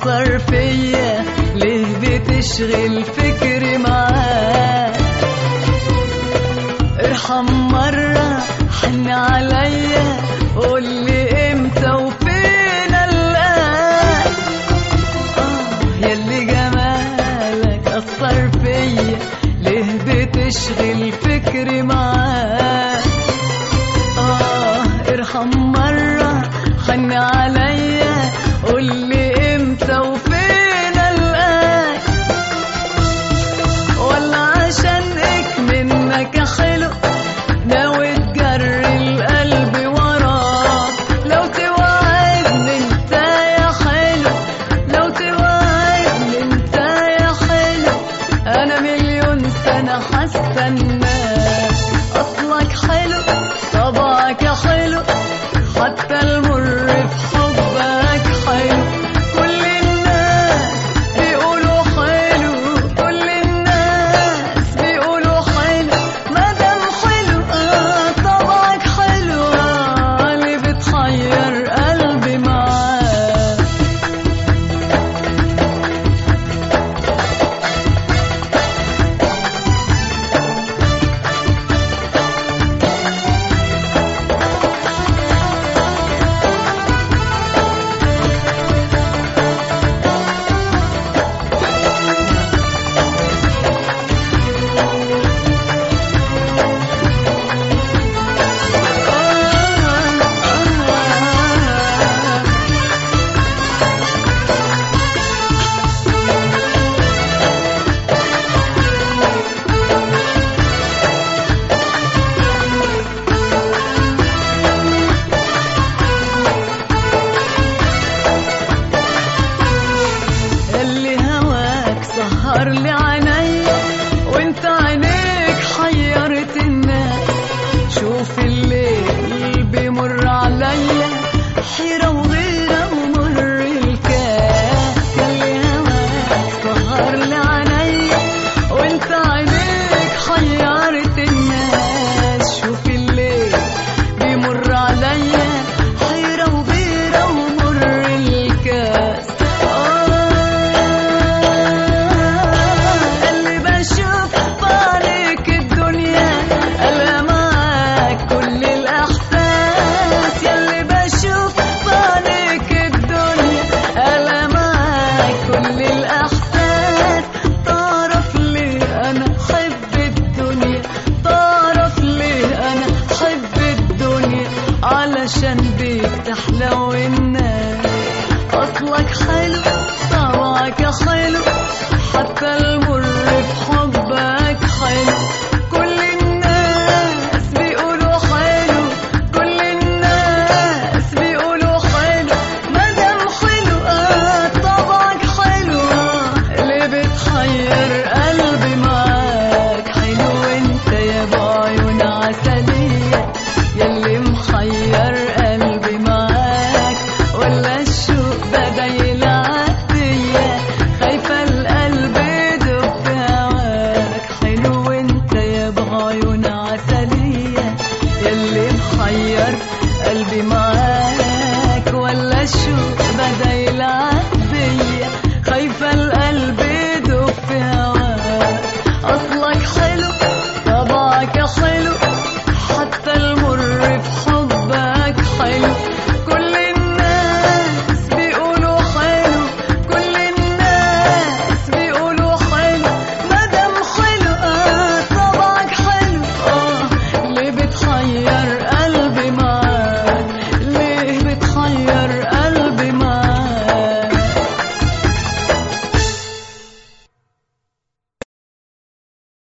أثر فيا ليه بتشغل فكري معاك ارحم مرة حن عليا قول لي امتى وفين الآن آه ياللي جمالك أثر فيا ليه بتشغل فكري معاك آه ارحم مرة حن عليا قول لي امتى وفين الآن ولا عشان اك منك حلو ناوي تجري القلب وراك لو توعدني انت يا حلو لو توعدني انت يا حلو انا مليون سنة هستناك اصلك حلو طبعك حلو حتى المر في حبك حلو كل الناس بيقولوا حلو كل الناس بيقولوا حلو مادام حلو آه طبعك حلو آه اللي بتحير قلبي معاك اللي هواك سهر لي